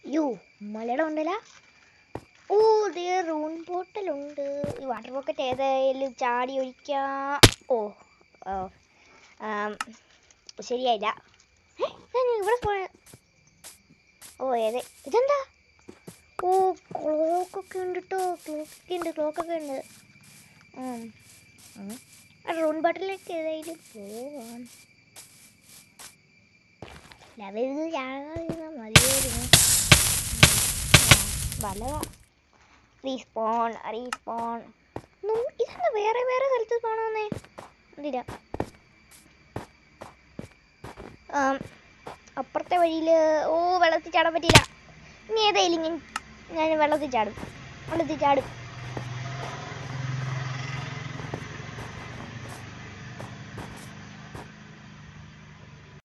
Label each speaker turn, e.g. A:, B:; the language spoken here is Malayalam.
A: യോ മലയുടെ ഉണ്ടല്ല ഓ ദേ റൂൺ ബോട്ടലുണ്ട് ഈ വാട്ടർ പോക്കറ്റ് ഏതായാലും ചാടി ഒഴിക്കാം ഓ ഓ ആം, ശരിയായില്ല ഏ, ഞാൻ ഇവിടെ പോയ ഓ ഏതെ ഇതെന്താ ഓ ക്ലോക്കൊക്കെ ഉണ്ട് കേട്ടോ ക്ലോക്കൊക്കെ ഉണ്ട് ക്ലോക്കൊക്കെ ഉണ്ട് ഉം. ഉം. ആ റൂൺ ബോട്ടിലേക്ക് ഏതായാലും പോവാം ലെവൽ ചാകാതിരുന്നാൽ മതിയായിരുന്നു വലതാ റീസ്പോൺ റീസ്പോൺ ഇതെന്താ വേറെ വേറെ സ്ഥലത്ത് കാണാന്നേ എന്തിനാ ആം, അപ്പുറത്തെ വഴിയിൽ ഓ വെള്ളത്തിൽ ചാടാൻ പറ്റിയില്ല ഇനി ഏതായാലും ഞാൻ ഞാൻ വെള്ളത്തിൽ ചാടും വെള്ളത്തിൽ ചാടും